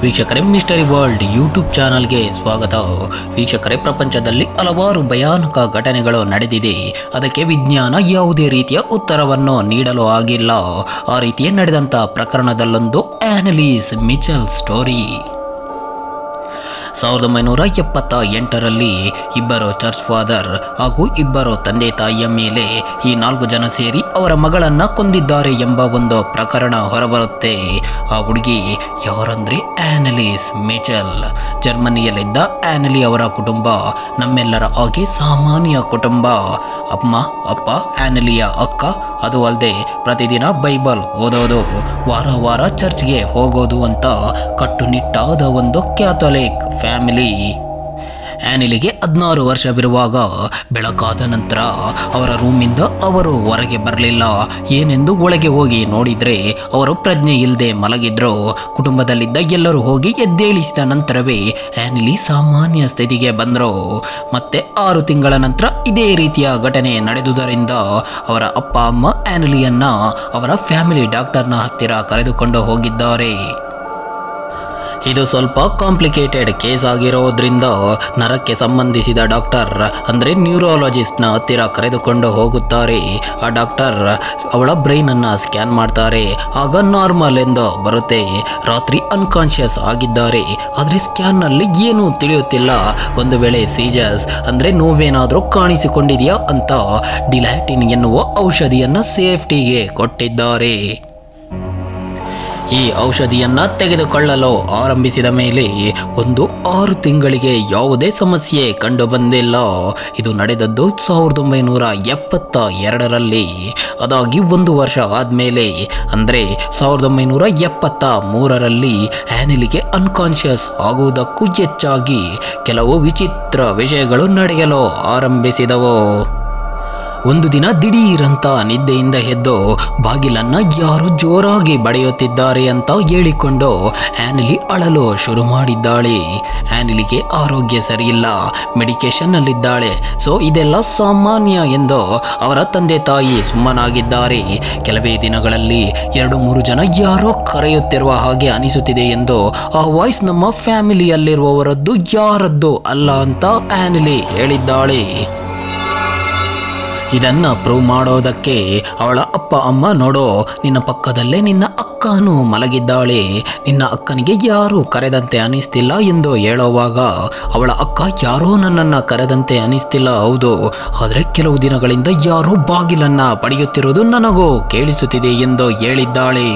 ವೀಕ್ಷಕರೇ mystery world YouTube ಚಾನಲ್ಗೆ ಸ್ವಾಗತ ವೀಕ್ಷಕರೇ ಪ್ರಪಂಚದಲ್ಲಿ ಹಲವಾರು ಭಯಾನಕ ಘಟನೆಗಳು ನಡೆದಿದೆ ಅದಕ್ಕೆ ವಿಜ್ಞಾನ ಯಾವುದೇ ರೀತಿಯ ಉತ್ತರವನ್ನು ನೀಡಲು ಆಗಿಲ್ಲ ಆ ರೀತಿಯೇ ನಡೆದಂಥ ಪ್ರಕರಣದಲ್ಲೊಂದು ಆನಲೀಸ್ ಮಿಚಲ್ ಸ್ಟೋರಿ ಸಾವಿರದ ಒಂಬೈನೂರ ಎಪ್ಪತ್ತ ಎಂಟರಲ್ಲಿ ಇಬ್ಬರು ಚರ್ಚ್ ಫಾದರ್ ಹಾಗೂ ಇಬ್ಬರು ತಂದೆ ತಾಯಿಯ ಮೇಲೆ ಈ ನಾಲ್ಕು ಜನ ಸೇರಿ ಅವರ ಮಗಳನ್ನ ಕೊಂದಿದ್ದಾರೆ ಎಂಬ ಒಂದು ಪ್ರಕರಣ ಹೊರಬರುತ್ತೆ ಆ ಹುಡುಗಿ ಯಾರಂದ್ರೆ ಆನಲಿಸ್ ಮೇಚಲ್ ಜರ್ಮನಿಯಲ್ಲಿದ್ದ ಆನಲಿ ಅವರ ಕುಟುಂಬ ನಮ್ಮೆಲ್ಲರ ಹಾಗೆ ಸಾಮಾನ್ಯ ಕುಟುಂಬ ಅಮ್ಮ ಅಪ್ಪ ಆನಲಿಯ ಅಕ್ಕ ಅದು ಅಲ್ಲದೆ ಪ್ರತಿದಿನ ಬೈಬಲ್ ಓದೋದು ವಾರ ವಾರ ಚರ್ಚ್ಗೆ ಹೋಗೋದು ಅಂತ ಕಟ್ಟುನಿಟ್ಟಾದ ಒಂದು ಕ್ಯಾಥೋಲಿಕ್ ಫ್ಯಾಮಿಲಿ ಆನಿಲಿಗೆ ಹದಿನಾರು ವರ್ಷವಿರುವಾಗ ಬೆಳಕಾದ ನಂತರ ಅವರ ರೂಮಿಂದ ಅವರು ಹೊರಗೆ ಬರಲಿಲ್ಲ ಏನೆಂದು ಒಳಗೆ ಹೋಗಿ ನೋಡಿದ್ರೆ ಅವರು ಪ್ರಜ್ಞೆ ಇಲ್ಲದೆ ಮಲಗಿದ್ರು ಕುಟುಂಬದಲ್ಲಿದ್ದ ಎಲ್ಲರೂ ಹೋಗಿ ಎದ್ದೇಳಿಸಿದ ನಂತರವೇ ಆನಿಲಿ ಸಾಮಾನ್ಯ ಸ್ಥಿತಿಗೆ ಬಂದರು ಮತ್ತೆ ಆರು ತಿಂಗಳ ನಂತರ ಇದೇ ರೀತಿಯ ಘಟನೆ ನಡೆದುದರಿಂದ ಅವರ ಅಪ್ಪ ಅಮ್ಮ ಆನಿಲಿಯನ್ನ ಅವರ ಫ್ಯಾಮಿಲಿ ಡಾಕ್ಟರ್ನ ಹತ್ತಿರ ಕರೆದುಕೊಂಡು ಹೋಗಿದ್ದಾರೆ ಇದು ಸ್ವಲ್ಪ ಕಾಂಪ್ಲಿಕೇಟೆಡ್ ಕೇಸ್ ಆಗಿರೋದ್ರಿಂದ ನರಕ್ಕೆ ಸಂಬಂಧಿಸಿದ ಡಾಕ್ಟರ್ ಅಂದರೆ ನ್ಯೂರಾಲಜಿಸ್ಟ್ನ ಹತ್ತಿರ ಕರೆದುಕೊಂಡು ಹೋಗುತ್ತಾರೆ ಆ ಡಾಕ್ಟರ್ ಅವಳ ಬ್ರೈನನ್ನು ಸ್ಕ್ಯಾನ್ ಮಾಡ್ತಾರೆ ಆಗ ನಾರ್ಮಲ್ ಎಂದು ಬರುತ್ತೆ ರಾತ್ರಿ ಅನ್ಕಾನ್ಷಿಯಸ್ ಆಗಿದ್ದಾರೆ ಆದರೆ ಸ್ಕ್ಯಾನ್ನಲ್ಲಿ ಏನೂ ತಿಳಿಯುತ್ತಿಲ್ಲ ಒಂದು ವೇಳೆ ಸೀಜಸ್ ಅಂದರೆ ನೋವೇನಾದರೂ ಕಾಣಿಸಿಕೊಂಡಿದೆಯಾ ಅಂತ ಡಿಲ್ಯಾಟಿನ್ ಎನ್ನುವ ಔಷಧಿಯನ್ನು ಸೇಫ್ಟಿಗೆ ಕೊಟ್ಟಿದ್ದಾರೆ ಈ ಔಷಧಿಯನ್ನ ತೆಗೆದುಕೊಳ್ಳಲು ಆರಂಭಿಸಿದ ಮೇಲೆ ಒಂದು ಆರು ತಿಂಗಳಿಗೆ ಯಾವುದೇ ಸಮಸ್ಯೆ ಕಂಡು ಬಂದಿಲ್ಲ ಇದು ನಡೆದದ್ದು ಸಾವಿರದ ಒಂಬೈನೂರ ಎಪ್ಪತ್ತ ಎರಡರಲ್ಲಿ ಅದಾಗಿ ಒಂದು ವರ್ಷ ಆದಮೇಲೆ ಅಂದರೆ ಸಾವಿರದ ಒಂಬೈನೂರ ಎಪ್ಪತ್ತ ಮೂರರಲ್ಲಿ ಆ್ಯನಿಲಿಗೆ ಅನ್ಕಾನ್ಷಿಯಸ್ ಆಗುವುದಕ್ಕೂ ಹೆಚ್ಚಾಗಿ ಕೆಲವು ವಿಚಿತ್ರ ವಿಷಯಗಳು ನಡೆಯಲು ಆರಂಭಿಸಿದವು ಒಂದು ದಿನ ದಿಢೀರಂತ ನಿದ್ದೆಯಿಂದ ಎದ್ದು ಬಾಗಿಲನ್ನ ಯಾರು ಜೋರಾಗಿ ಬಡಿಯುತ್ತಿದ್ದಾರೆ ಅಂತ ಹೇಳಿಕೊಂಡು ಆ್ಯನಿಲಿ ಅಳಲು ಶುರು ಮಾಡಿದ್ದಾಳೆ ಆ್ಯನಿಲಿಗೆ ಆರೋಗ್ಯ ಸರಿಯಿಲ್ಲ ಮೆಡಿಕೇಶನ್ ಅಲ್ಲಿದ್ದಾಳೆ ಸೊ ಇದೆಲ್ಲ ಸಾಮಾನ್ಯ ಎಂದು ಅವರ ತಂದೆ ತಾಯಿ ಸುಮ್ಮನಾಗಿದ್ದಾರೆ ಕೆಲವೇ ದಿನಗಳಲ್ಲಿ ಎರಡು ಮೂರು ಜನ ಯಾರೋ ಕರೆಯುತ್ತಿರುವ ಹಾಗೆ ಅನಿಸುತ್ತಿದೆ ಎಂದು ಆ ವಾಯ್ಸ್ ನಮ್ಮ ಫ್ಯಾಮಿಲಿಯಲ್ಲಿರುವವರದ್ದು ಯಾರದ್ದು ಅಲ್ಲ ಅಂತ ಆ್ಯನಿಲಿ ಹೇಳಿದ್ದಾಳೆ ಇದನ್ನ ಪ್ರೂವ್ ಮಾಡೋದಕ್ಕೆ ಅವಳ ಅಪ್ಪ ಅಮ್ಮ ನೋಡೋ ನಿನ್ನ ಪಕ್ಕದಲ್ಲೇ ನಿನ್ನ ಅಕ್ಕನೂ ಮಲಗಿದ್ದಾಳೆ ನಿನ್ನ ಅಕ್ಕನಿಗೆ ಯಾರೂ ಕರೆದಂತೆ ಅನಿಸ್ತಿಲ್ಲ ಎಂದು ಹೇಳುವಾಗ ಅವಳ ಅಕ್ಕ ಯಾರೋ ನನ್ನನ್ನು ಕರೆದಂತೆ ಅನಿಸ್ತಿಲ್ಲ ಹೌದು ಆದರೆ ಕೆಲವು ದಿನಗಳಿಂದ ಯಾರೋ ಬಾಗಿಲನ್ನ ಪಡೆಯುತ್ತಿರುವುದು ನನಗೂ ಕೇಳಿಸುತ್ತಿದೆ ಎಂದು ಹೇಳಿದ್ದಾಳೆ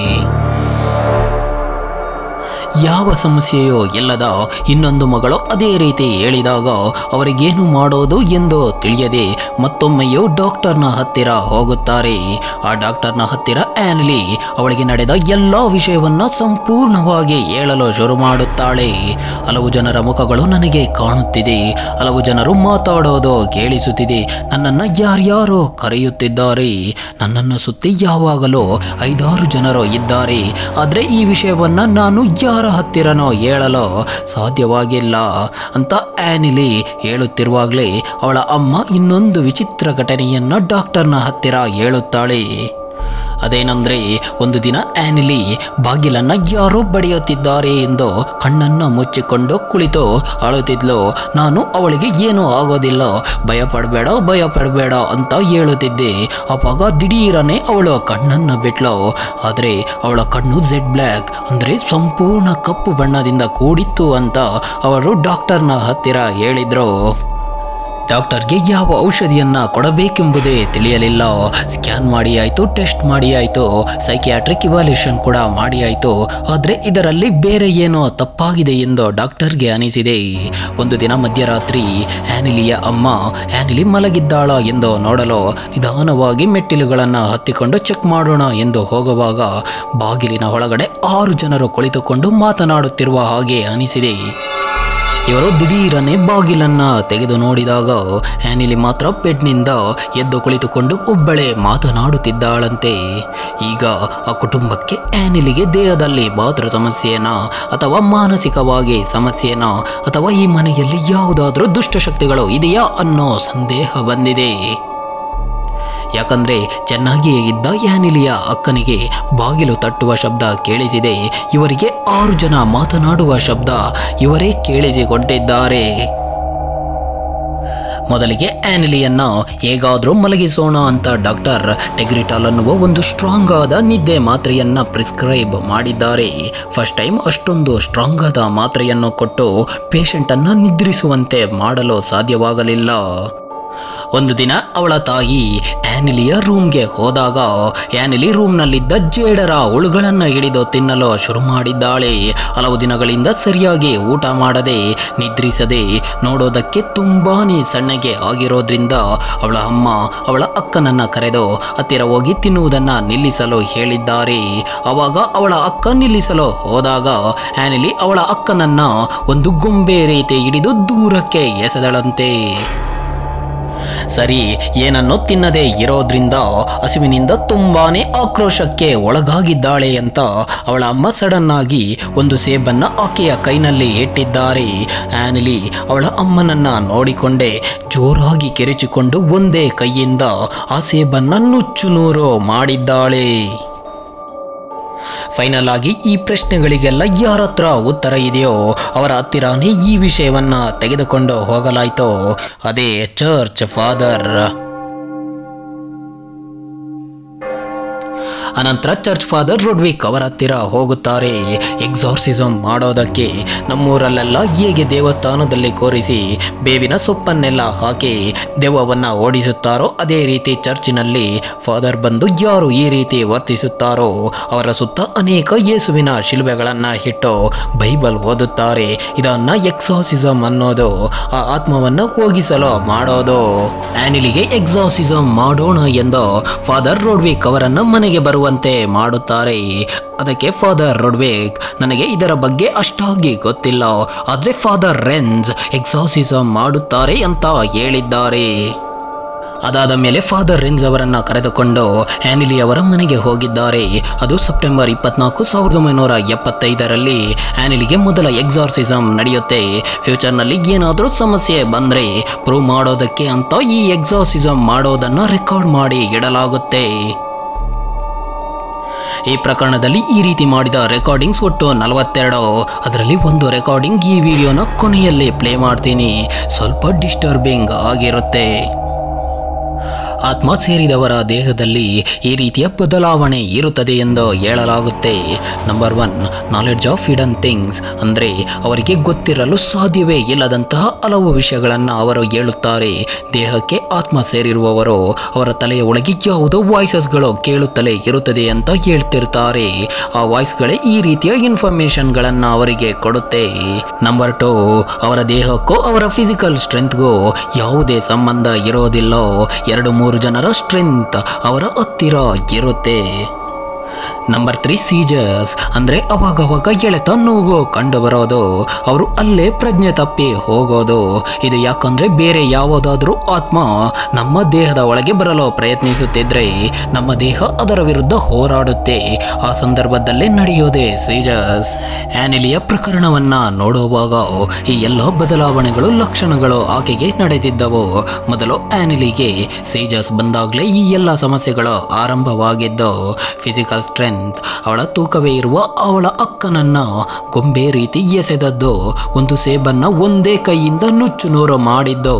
ಯಾವ ಸಮಸ್ಯೆಯೋ ಇಲ್ಲದ ಇನ್ನೊಂದು ಮಗಳು ಅದೇ ರೀತಿ ಹೇಳಿದಾಗ ಅವರಿಗೇನು ಮಾಡೋದು ಎಂದು ತಿಳಿಯದೆ ಮತ್ತೊಮ್ಮೆಯೂ ಡಾಕ್ಟರ್ನ ಹತ್ತಿರ ಹೋಗುತ್ತಾರೆ ಆ ಡಾಕ್ಟರ್ನ ಹತ್ತಿರ ಆ್ಯನ್ಲಿ ಅವಳಿಗೆ ನಡೆದ ಎಲ್ಲ ವಿಷಯವನ್ನ ಸಂಪೂರ್ಣವಾಗಿ ಹೇಳಲು ಶುರು ಮಾಡುತ್ತಾಳೆ ಹಲವು ಜನರ ಮುಖಗಳು ನನಗೆ ಕಾಣುತ್ತಿದೆ ಹಲವು ಜನರು ಮಾತಾಡೋದು ಕೇಳಿಸುತ್ತಿದೆ ನನ್ನನ್ನು ಯಾರ್ಯಾರೋ ಕರೆಯುತ್ತಿದ್ದಾರೆ ನನ್ನನ್ನು ಸುತ್ತಿ ಯಾವಾಗಲೂ ಐದಾರು ಜನರು ಇದ್ದಾರೆ ಆದರೆ ಈ ವಿಷಯವನ್ನ ನಾನು ಯಾರ ಹತ್ತಿರನೋ ಹೇಳಲು ಸಾಧ್ಯವಾಗಿಲ್ಲ ಅಂತ ಆ್ಯನಿಲಿ ಹೇಳುತ್ತಿರುವಾಗಲೇ ಅವಳ ಅಮ್ಮ ಇನ್ನೊಂದು ವಿಚಿತ್ರ ಘಟನೆಯನ್ನ ಡಾಕ್ಟರ್ನ ಹತ್ತಿರ ಹೇಳುತ್ತಾಳೆ ಅದೇನೆಂದ್ರೆ ಒಂದು ದಿನ ಆ್ಯನಿಲಿ ಬಾಗಿಲನ್ನ ಯಾರೋ ಬಡಿಯುತ್ತಿದ್ದಾರೆ ಎಂದು ಕಣ್ಣನ್ನು ಮುಚ್ಚಿಕೊಂಡು ಕುಳಿತು ಅಳುತ್ತಿದ್ಲು ನಾನು ಅವಳಿಗೆ ಏನೂ ಆಗೋದಿಲ್ಲ ಭಯ ಪಡಬೇಡ ಭಯ ಪಡಬೇಡ ಅಂತ ಹೇಳುತ್ತಿದ್ದೆ ಅವಾಗ ದಿಢೀರನೆ ಅವಳು ಕಣ್ಣನ್ನು ಬಿಟ್ಲು ಆದರೆ ಅವಳ ಕಣ್ಣು ಜೆಡ್ ಬ್ಲ್ಯಾಕ್ ಅಂದರೆ ಸಂಪೂರ್ಣ ಕಪ್ಪು ಬಣ್ಣದಿಂದ ಕೂಡಿತ್ತು ಅಂತ ಅವರು ಡಾಕ್ಟರ್ನ ಹತ್ತಿರ ಹೇಳಿದ್ರು ಡಾಕ್ಟರ್ಗೆ ಯಾವ ಔಷಧಿಯನ್ನ ಕೊಡಬೇಕೆಂಬುದೇ ತಿಳಿಯಲಿಲ್ಲ ಸ್ಕ್ಯಾನ್ ಮಾಡಿ ಆಯಿತು ಟೆಸ್ಟ್ ಮಾಡಿ ಆಯಿತು ಸೈಕಿಯಾಟ್ರಿಕ್ ಇವಾಲ್ಯೂಷನ್ ಕೂಡ ಮಾಡಿ ಆಯಿತು ಆದರೆ ಇದರಲ್ಲಿ ಬೇರೆ ಏನೋ ತಪ್ಪಾಗಿದೆ ಎಂದು ಡಾಕ್ಟರ್ಗೆ ಅನಿಸಿದೆ ಒಂದು ದಿನ ಮಧ್ಯರಾತ್ರಿ ಆ್ಯನಿಲಿಯ ಅಮ್ಮ ಆ್ಯನಿಲಿ ಮಲಗಿದ್ದಾಳ ಎಂದು ನೋಡಲು ನಿಧಾನವಾಗಿ ಮೆಟ್ಟಿಲುಗಳನ್ನು ಹತ್ತಿಕೊಂಡು ಚೆಕ್ ಮಾಡೋಣ ಎಂದು ಹೋಗುವಾಗ ಬಾಗಿಲಿನ ಒಳಗಡೆ ಆರು ಜನರು ಕುಳಿತುಕೊಂಡು ಮಾತನಾಡುತ್ತಿರುವ ಹಾಗೆ ಅನಿಸಿದೆ ಇವರು ದಿಢೀರನೆ ಬಾಗಿಲನ್ನ ತೆಗೆದು ನೋಡಿದಾಗ ಆ್ಯನಿಲಿ ಮಾತ್ರ ಬೆಡ್ನಿಂದ ಎದ್ದು ಕುಳಿತುಕೊಂಡು ಒಬ್ಬಳೇ ಮಾತನಾಡುತ್ತಿದ್ದಾಳಂತೆ ಈಗ ಆ ಕುಟುಂಬಕ್ಕೆ ಆ್ಯನಿಲಿಗೆ ದೇಹದಲ್ಲಿ ಮಾತ್ರ ಸಮಸ್ಯೆನಾ ಅಥವಾ ಮಾನಸಿಕವಾಗಿ ಸಮಸ್ಯೆನಾ ಅಥವಾ ಈ ಮನೆಯಲ್ಲಿ ಯಾವುದಾದ್ರೂ ದುಷ್ಟಶಕ್ತಿಗಳು ಇದೆಯಾ ಅನ್ನೋ ಸಂದೇಹ ಬಂದಿದೆ ಯಾಕಂದ್ರೆ ಚೆನ್ನಾಗಿಯೇ ಇದ್ದ ಯಾನಿಲಿಯ ಅಕ್ಕನಿಗೆ ಬಾಗಿಲು ತಟ್ಟುವ ಶಬ್ದ ಕೇಳಿಸಿದೆ ಇವರಿಗೆ ಆರು ಜನ ಮಾತನಾಡುವ ಶಬ್ದ ಇವರೇ ಕೇಳಿಸಿಕೊಂಡಿದ್ದಾರೆ ಮೊದಲಿಗೆ ಆ್ಯನಿಲಿಯನ್ನ ಹೇಗಾದರೂ ಮಲಗಿಸೋಣ ಅಂತ ಡಾಕ್ಟರ್ ಟೆಗ್ರಿಟಾಲ್ ಅನ್ನುವ ಒಂದು ಸ್ಟ್ರಾಂಗ್ ಆದ ನಿದ್ದೆ ಮಾತ್ರೆಯನ್ನ ಪ್ರಿಸ್ಕ್ರೈಬ್ ಮಾಡಿದ್ದಾರೆ ಫಸ್ಟ್ ಟೈಮ್ ಅಷ್ಟೊಂದು ಸ್ಟ್ರಾಂಗ್ ಆದ ಮಾತ್ರೆಯನ್ನು ಕೊಟ್ಟು ಪೇಷಂಟನ್ನು ನಿದ್ರಿಸುವಂತೆ ಮಾಡಲು ಸಾಧ್ಯವಾಗಲಿಲ್ಲ ಒಂದು ದಿನ ಅವಳ ತಾಯಿ ಆ್ಯನಿಲಿಯ ರೂಮ್ಗೆ ಹೋದಾಗ ಆ್ಯನಿಲಿ ರೂಮ್ನಲ್ಲಿದ್ದ ಜೇಡರ ಹುಳುಗಳನ್ನು ಹಿಡಿದು ತಿನ್ನಲು ಶುರು ಮಾಡಿದ್ದಾಳೆ ಹಲವು ದಿನಗಳಿಂದ ಸರಿಯಾಗಿ ಊಟ ಮಾಡದೆ ನಿದ್ರಿಸದೆ ನೋಡೋದಕ್ಕೆ ತುಂಬಾನೇ ಸಣ್ಣಗೆ ಆಗಿರೋದ್ರಿಂದ ಅವಳ ಅಮ್ಮ ಅವಳ ಅಕ್ಕನನ್ನ ಕರೆದು ಹತ್ತಿರ ಹೋಗಿ ತಿನ್ನುವುದನ್ನ ನಿಲ್ಲಿಸಲು ಹೇಳಿದ್ದಾರೆ ಅವಾಗ ಅವಳ ಅಕ್ಕ ನಿಲ್ಲಿಸಲು ಹೋದಾಗ ಆ್ಯನಿಲಿ ಅವಳ ಅಕ್ಕನನ್ನ ಒಂದು ಗೊಂಬೆ ರೀತಿ ಹಿಡಿದು ದೂರಕ್ಕೆ ಎಸೆದಳಂತೆ ಸರಿ ಏನನ್ನೋ ತಿನ್ನದೇ ಇರೋದ್ರಿಂದ ಹಸುವಿನಿಂದ ತುಂಬಾನೇ ಆಕ್ರೋಶಕ್ಕೆ ಒಳಗಾಗಿದ್ದಾಳೆ ಅಂತ ಅವಳ ಅಮ್ಮ ಸಡನ್ ಆಗಿ ಒಂದು ಸೇಬನ್ನ ಆಕೆಯ ಕೈನಲ್ಲಿ ಇಟ್ಟಿದ್ದಾರೆ ಆನಿಲಿ ಅವಳ ಅಮ್ಮನನ್ನ ನೋಡಿಕೊಂಡೆ ಜೋರಾಗಿ ಕೆರೆಚಿಕೊಂಡು ಒಂದೇ ಕೈಯಿಂದ ಆ ಸೇಬನ್ನ ನುಚ್ಚು ನೂರು ಮಾಡಿದ್ದಾಳೆ ಫೈನಲ್ ಆಗಿ ಈ ಪ್ರಶ್ನೆಗಳಿಗೆಲ್ಲ ಯಾರ ಹತ್ರ ಉತ್ತರ ಇದೆಯೋ ಅವರ ಹತ್ತಿರನೇ ಈ ವಿಷಯವನ್ನ ತೆಗೆದುಕೊಂಡು ಹೋಗಲಾಯ್ತು ಅದೇ ಚರ್ಚ್ ಫಾದರ್ ಅನಂತರ ಚರ್ಚ್ ಫಾದರ್ ರುಡ್ವಿಕ್ ಅವರ ಹತ್ತಿರ ಹೋಗುತ್ತಾರೆ ಎಕ್ಸಾರ್ಸಿಸಮ್ ಮಾಡೋದಕ್ಕೆ ನಮ್ಮೂರಲ್ಲೆಲ್ಲ ಹೇಗೆ ದೇವಸ್ಥಾನದಲ್ಲಿ ಕೋರಿಸಿ ಬೇವಿನ ಸೊಪ್ಪನ್ನೆಲ್ಲ ಹಾಕಿ ದೆವ್ವವನ್ನ ಓಡಿಸುತ್ತಾರೋ ಅದೇ ರೀತಿ ಚರ್ಚಿನಲ್ಲಿ ಫಾದರ್ ಬಂದು ಯಾರು ಈ ರೀತಿ ವರ್ತಿಸುತ್ತಾರೋ ಅವರ ಸುತ್ತ ಅನೇಕ ಯೇಸುವಿನ ಶಿಲುಬೆಗಳನ್ನ ಇಟ್ಟು ಬೈಬಲ್ ಓದುತ್ತಾರೆ ಇದನ್ನ ಎಕ್ಸಾಸಿಸಮ್ ಅನ್ನೋದು ಆ ಆತ್ಮವನ್ನ ಹೋಗಿಸಲು ಮಾಡೋದು ಆನಿಲಿಗೆ ಎಕ್ಸಾಸಿಸಮ್ ಮಾಡೋಣ ಎಂದು ಫಾದರ್ ರೋಡ್ವಿಕ್ ಅವರನ್ನ ಮನೆಗೆ ಬರುವಂತೆ ಮಾಡುತ್ತಾರೆ ಅದಕ್ಕೆ ಫಾದರ್ ರೋಡ್ವಿಕ್ ನನಗೆ ಇದರ ಬಗ್ಗೆ ಅಷ್ಟಾಗಿ ಗೊತ್ತಿಲ್ಲ ಆದರೆ ಫಾದರ್ ರೆನ್ಸ್ ಎಕ್ಸಾಸಿಸಮ್ ಮಾಡುತ್ತಾರೆ ಅಂತ ಹೇಳಿದ್ದಾರೆ ಅದಾದ ಮೇಲೆ ಫಾದರ್ ರೆನ್ಸ್ ಅವರನ್ನ ಕರೆದುಕೊಂಡು ಆ್ಯನಿಲಿ ಅವರ ಮನೆಗೆ ಹೋಗಿದ್ದಾರೆ ಅದು ಸೆಪ್ಟೆಂಬರ್ ಇಪ್ಪತ್ನಾಲ್ಕು ಸಾವಿರದ ಒಂಬೈನೂರ ಎಪ್ಪತ್ತೈದರಲ್ಲಿ ಆ್ಯನಿಲಿಗೆ ಮೊದಲ ಎಕ್ಸಾರ್ಸಿಸಮ್ ನಡೆಯುತ್ತೆ ಫ್ಯೂಚರ್ನಲ್ಲಿ ಏನಾದರೂ ಸಮಸ್ಯೆ ಬಂದರೆ ಪ್ರೂವ್ ಮಾಡೋದಕ್ಕೆ ಅಂತ ಈ ಎಕ್ಸಾರ್ಸಿಸಮ್ ಮಾಡೋದನ್ನು ರೆಕಾರ್ಡ್ ಮಾಡಿ ಇಡಲಾಗುತ್ತೆ ಈ ಪ್ರಕರಣದಲ್ಲಿ ಈ ರೀತಿ ಮಾಡಿದ ರೆಕಾರ್ಡಿಂಗ್ಸ್ ಒಟ್ಟು ನಲವತ್ತೆರಡು ಅದರಲ್ಲಿ ಒಂದು ರೆಕಾರ್ಡಿಂಗ್ ಈ ವಿಡಿಯೋನ ಕೊನೆಯಲ್ಲಿ ಪ್ಲೇ ಮಾಡ್ತೀನಿ ಸ್ವಲ್ಪ ಡಿಸ್ಟರ್ಬಿಂಗ್ ಆಗಿರುತ್ತೆ ಆತ್ಮ ಸೇರಿದವರ ದೇಹದಲ್ಲಿ ಈ ರೀತಿಯ ಬದಲಾವಣೆ ಇರುತ್ತದೆ ಎಂದು ಹೇಳಲಾಗುತ್ತೆ number one knowledge of hidden things ಅಂದರೆ ಅವರಿಗೆ ಗೊತ್ತಿರಲು ಸಾಧ್ಯವೇ ಇಲ್ಲದಂತಹ ಹಲವು ವಿಷಯಗಳನ್ನು ಅವರು ಹೇಳುತ್ತಾರೆ ದೇಹಕ್ಕೆ ಆತ್ಮ ಸೇರಿರುವವರು ಅವರ ತಲೆಯ ಒಳಗೆ ಯಾವುದೋ ವಾಯ್ಸಸ್ಗಳು ಕೇಳುತ್ತಲೇ ಇರುತ್ತದೆ ಅಂತ ಹೇಳ್ತಿರ್ತಾರೆ ಆ ವಾಯ್ಸ್ಗಳೇ ಈ ರೀತಿಯ ಇನ್ಫಾರ್ಮೇಶನ್ಗಳನ್ನು ಅವರಿಗೆ ಕೊಡುತ್ತೆ ನಂಬರ್ ಟು ಅವರ ದೇಹಕ್ಕೂ ಅವರ ಫಿಸಿಕಲ್ ಸ್ಟ್ರೆಂತ್ಗೂ ಯಾವುದೇ ಸಂಬಂಧ ಇರೋದಿಲ್ಲ ಎರಡು ಮೂರು ಜನರ ಸ್ಟ್ರೆಂತ್ ಅವರ ಹತ್ತಿರ ಇರುತ್ತೆ ನಂಬರ್ ತ್ರೀ ಸೀಜರ್ಸ್ ಅಂದರೆ ಅವಾಗವಾಗ ಎಳೆತ ನೋವು ಕಂಡು ಬರೋದು ಅವರು ಅಲ್ಲೇ ಪ್ರಜ್ಞೆ ತಪ್ಪಿ ಹೋಗೋದು ಇದು ಯಾಕಂದ್ರೆ ಬೇರೆ ಯಾವುದಾದ್ರೂ ಆತ್ಮ ನಮ್ಮ ದೇಹದ ಒಳಗೆ ಬರಲು ಪ್ರಯತ್ನಿಸುತ್ತಿದ್ರೆ ನಮ್ಮ ದೇಹ ಅದರ ವಿರುದ್ಧ ಹೋರಾಡುತ್ತೆ ಆ ಸಂದರ್ಭದಲ್ಲೇ ನಡೆಯೋದೇ ಸೀಜರ್ಸ್ ಆ್ಯನಿಲಿಯ ಪ್ರಕರಣವನ್ನ ನೋಡುವಾಗ ಈ ಎಲ್ಲ ಬದಲಾವಣೆಗಳು ಲಕ್ಷಣಗಳು ಆಕೆಗೆ ನಡೆದಿದ್ದವು ಮೊದಲು ಆ್ಯನಿಲಿಗೆ ಸೀಜರ್ಸ್ ಬಂದಾಗಲೇ ಈ ಎಲ್ಲ ಸಮಸ್ಯೆಗಳು ಆರಂಭವಾಗಿದ್ದು ಫಿಸಿಕಲ್ ಸ್ಟ್ರೆಂತ್ ಅವಳ ತೂಕವೇ ಇರುವ ಅವಳ ಅಕ್ಕನನ್ನ ಗೊಂಬೆ ರೀತಿ ಎಸೆದದ್ದು ಒಂದು ಸೇಬನ್ನ ಒಂದೇ ಕೈಯಿಂದ ನುಚ್ಚು ನೂರು ಮಾಡಿದ್ದು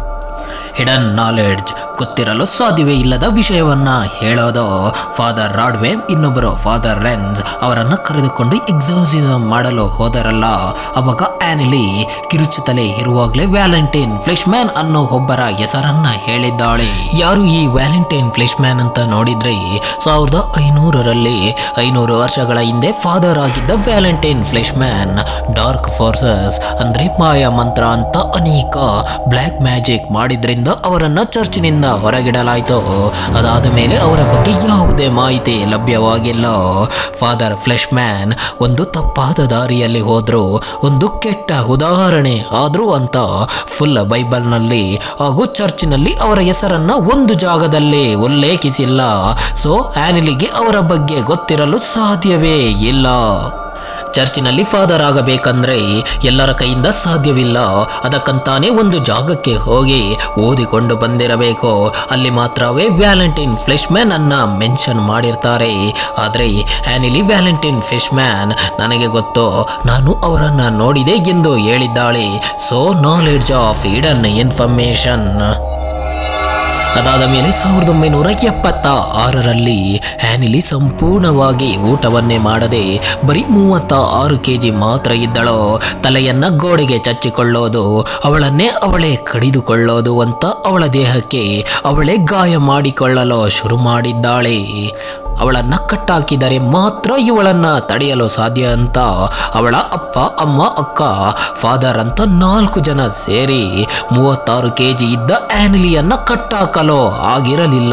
ಹಿಡನ್ ನಾಲೆಡ್ಜ್ ಗೊತ್ತಿರಲು ಸಾಧ್ಯವೇ ಇಲ್ಲದ ವಿಷಯವನ್ನ ಹೇಳೋದು ಫಾದರ್ ರಾಡ್ವೆ ಇನ್ನೊಬ್ಬರು ಫಾದರ್ ರೆನ್ಸ್ ಅವರನ್ನ ಕರೆದುಕೊಂಡು ಎಕ್ಸಾಸಿಸಮ್ ಮಾಡಲು ಹೋದರಲ್ಲ ಅವಾಗ ಆನಿಲಿ ಕಿರುಚುತ್ತಲೇ ಇರುವಾಗಲೇ ವ್ಯಾಲೆಂಟೈನ್ ಫ್ಲೆಶ್ಮ್ಯಾನ್ ಅನ್ನೋ ಒಬ್ಬರ ಹೆಸರನ್ನ ಹೇಳಿದ್ದಾಳೆ ಯಾರು ಈ ವ್ಯಾಲೆಂಟೈನ್ ಫ್ಲೆಶ್ಮ್ಯಾನ್ ಅಂತ ನೋಡಿದ್ರೆ ಸಾವಿರದ ಐನೂರರಲ್ಲಿ ಐನೂರು ವರ್ಷಗಳ ಹಿಂದೆ ಫಾದರ್ ಆಗಿದ್ದ ವ್ಯಾಲೆಂಟೈನ್ ಫ್ಲೆಶ್ಮ್ಯಾನ್ ಡಾರ್ಕ್ ಫೋರ್ಸಸ್ ಅಂದ್ರೆ ಮಾಯಾ ಮಂತ್ರ ಅಂತ ಅನೇಕ ಬ್ಲ್ಯಾಕ್ ಮ್ಯಾಜಿಕ್ ಮಾಡಿದ್ರಿಂದ ಅವರನ್ನ ಚರ್ಚಿನಿಂದ ಹೊರಗಿಡಲಾಯಿತು ಅದಾದ ಮೇಲೆ ಅವರ ಬಗ್ಗೆ ಯಾವುದೇ ಮಾಹಿತಿ ಲಭ್ಯವಾಗಿಲ್ಲ ಫಾದರ್ ಫ್ಲೆಶ್ ಮ್ಯಾನ್ ಒಂದು ತಪ್ಪಾದ ದಾರಿಯಲ್ಲಿ ಹೋದ್ರು ಒಂದು ಕೆಟ್ಟ ಉದಾಹರಣೆ ಆದ್ರು ಅಂತ ಫುಲ್ ಬೈಬಲ್ನಲ್ಲಿ ಹಾಗೂ ಚರ್ಚಿನಲ್ಲಿ ಅವರ ಹೆಸರನ್ನ ಒಂದು ಜಾಗದಲ್ಲಿ ಉಲ್ಲೇಖಿಸಿಲ್ಲ ಸೊ ಆನಿಲಿಗೆ ಅವರ ಬಗ್ಗೆ ಗೊತ್ತಿರಲು ಸಾಧ್ಯವೇ ಇಲ್ಲ ಚರ್ಚಿನಲ್ಲಿ ಫಾದರ್ ಆಗಬೇಕಂದ್ರೆ ಎಲ್ಲರ ಕೈಯಿಂದ ಸಾಧ್ಯವಿಲ್ಲ ಅದಕ್ಕಂತಾನೆ ಒಂದು ಜಾಗಕ್ಕೆ ಹೋಗಿ ಓದಿಕೊಂಡು ಬಂದಿರಬೇಕು ಅಲ್ಲಿ ಮಾತ್ರವೇ ವ್ಯಾಲೆಂಟೈನ್ ಫ್ಲೆಶ್ ಮ್ಯಾನ್ ಅನ್ನ ಮೆನ್ಷನ್ ಮಾಡಿರ್ತಾರೆ ಆದರೆ ಆ್ಯನಿಲಿ ವ್ಯಾಲೆಂಟೈನ್ ಫಿಶ್ ಮ್ಯಾನ್ ನನಗೆ ಗೊತ್ತು ನಾನು ಅವರನ್ನ ನೋಡಿದೆ ಎಂದು ಹೇಳಿದ್ದಾಳೆ so knowledge of hidden information ಅದಾದ ಮೇಲೆ ಸಾವಿರದ ಒಂಬೈನೂರ ಎಪ್ಪತ್ತ ಆರರಲ್ಲಿ ಹ್ಯಾನಿಲಿ ಸಂಪೂರ್ಣವಾಗಿ ಊಟವನ್ನೇ ಮಾಡದೆ ಬರೀ ಮೂವತ್ತ ಆರು ಕೆ ಜಿ ಮಾತ್ರ ಇದ್ದಳು ತಲೆಯನ್ನ ಗೋಡೆಗೆ ಚಚ್ಚಿಕೊಳ್ಳೋದು ಅವಳನ್ನೇ ಅವಳೇ ಕಡಿದುಕೊಳ್ಳೋದು ಅಂತ ಅವಳ ದೇಹಕ್ಕೆ ಅವಳೇ ಗಾಯ ಮಾಡಿಕೊಳ್ಳಲು ಶುರು ಮಾಡಿದ್ದಾಳೆ ಅವಳನ್ನ ಕಟ್ಟಾಕಿದರೆ ಮಾತ್ರ ಇವಳನ್ನ ತಡೆಯಲು ಸಾಧ್ಯ ಅಂತ ಅವಳ ಅಪ್ಪ ಅಮ್ಮ ಅಕ್ಕ ಫಾದರ್ ಅಂತ ನಾಲ್ಕು ಜನ ಸೇರಿ ಮೂವತ್ತಾರು ಕೆ ಜಿ ಇದ್ದ ಆ್ಯನಿಲಿಯನ್ನ ಕಟ್ಟಾಕಲು ಆಗಿರಲಿಲ್ಲ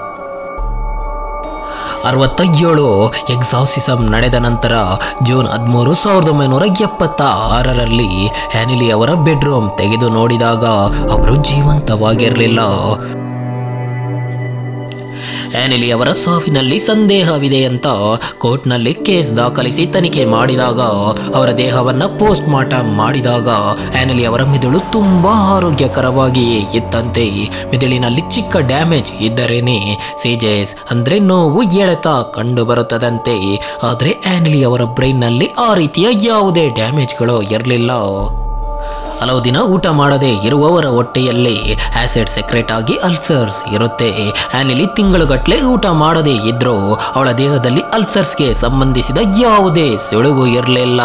ಅರವತ್ತ ಏಳು ಎಕ್ಸಾಸಿಸಮ್ ನಡೆದ ನಂತರ ಜೂನ್ ಹದಿಮೂರು ಸಾವಿರದ ಒಂಬೈನೂರ ಎಪ್ಪತ್ತ ಆರರಲ್ಲಿ ಹ್ಯಾನಿಲಿ ಅವರ ಬೆಡ್ರೂಮ್ ತೆಗೆದು ನೋಡಿದಾಗ ಅವರು ಜೀವಂತವಾಗಿರಲಿಲ್ಲ ಆ್ಯನಿಲಿ ಅವರ ಸಾವಿನಲ್ಲಿ ಸಂದೇಹವಿದೆ ಅಂತ ಕೋರ್ಟ್ನಲ್ಲಿ ಕೇಸ್ ದಾಖಲಿಸಿ ತನಿಖೆ ಮಾಡಿದಾಗ ಅವರ ದೇಹವನ್ನ ಪೋಸ್ಟ್ ಮಾರ್ಟಮ್ ಮಾಡಿದಾಗ ಆ್ಯನಿಲಿ ಅವರ ಮಿದುಳು ತುಂಬಾ ಆರೋಗ್ಯಕರವಾಗಿ ಇತ್ತಂತೆ ಮಿದುಳಿನಲ್ಲಿ ಚಿಕ್ಕ ಡ್ಯಾಮೇಜ್ ಇದ್ದರೇನೆ ಸೇಜಸ್ ಅಂದ್ರೆ ನೋವು ಎಳೆತ ಕಂಡು ಬರುತ್ತದಂತೆ ಆದರೆ ಆ್ಯನಿಲಿ ಅವರ ಬ್ರೈನ್ನಲ್ಲಿ ಆ ರೀತಿಯ ಯಾವುದೇ ಡ್ಯಾಮೇಜ್ಗಳು ಇರಲಿಲ್ಲ ಹಲವು ದಿನ ಊಟ ಮಾಡದೆ ಇರುವವರ ಹೊಟ್ಟೆಯಲ್ಲಿ ಆಸಿಡ್ ಸೆಕ್ರೆಟ್ ಆಗಿ ಅಲ್ಸರ್ಸ್ ಇರುತ್ತೆ ಆ್ಯನಿಲಿ ತಿಂಗಳುಗಟ್ಟಲೆ ಊಟ ಮಾಡದೇ ಇದ್ರೂ ಅವಳ ದೇಹದಲ್ಲಿ ಅಲ್ಸರ್ಸ್ಗೆ ಸಂಬಂಧಿಸಿದ ಯಾವುದೇ ಸುಳಿವು ಇರಲಿಲ್ಲ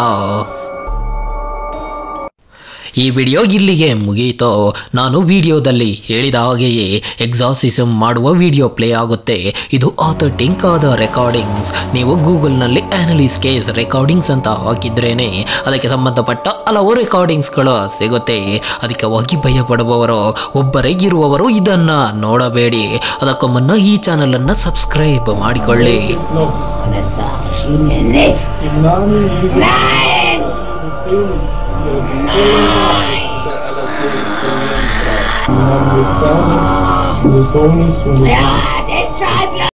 ಈ ವಿಡಿಯೋ ಇಲ್ಲಿಗೆ ಮುಗಿಯಿತು ನಾನು ವಿಡಿಯೋದಲ್ಲಿ ಹೇಳಿದ ಹಾಗೆಯೇ ಎಕ್ಸಾಸಿಸಮ್ ಮಾಡುವ ವಿಡಿಯೋ ಪ್ಲೇ ಆಗುತ್ತೆ ಇದು ಆಥರ್ಟಿಂಕ್ ಆದ ರೆಕಾರ್ಡಿಂಗ್ಸ್ ನೀವು ಗೂಗಲ್ನಲ್ಲಿ ಆ್ಯನಲಿಸ್ ಕೇಸ್ ರೆಕಾರ್ಡಿಂಗ್ಸ್ ಅಂತ ಹಾಕಿದ್ರೇನೆ ಅದಕ್ಕೆ ಸಂಬಂಧಪಟ್ಟ ಹಲವು ರೆಕಾರ್ಡಿಂಗ್ಸ್ಗಳು ಸಿಗುತ್ತೆ ಅದಕ್ಕಾಗಿ ಭಯಪಡುವವರು ಒಬ್ಬರೇ ಇರುವವರು ಇದನ್ನ ನೋಡಬೇಡಿ ಅದಕ್ಕೂ ಮುನ್ನ ಈ ಚಾನಲನ್ನು ಸಬ್ಸ್ಕ್ರೈಬ್ ಮಾಡಿಕೊಳ್ಳಿ Los hombres, Ja, den Scheiß!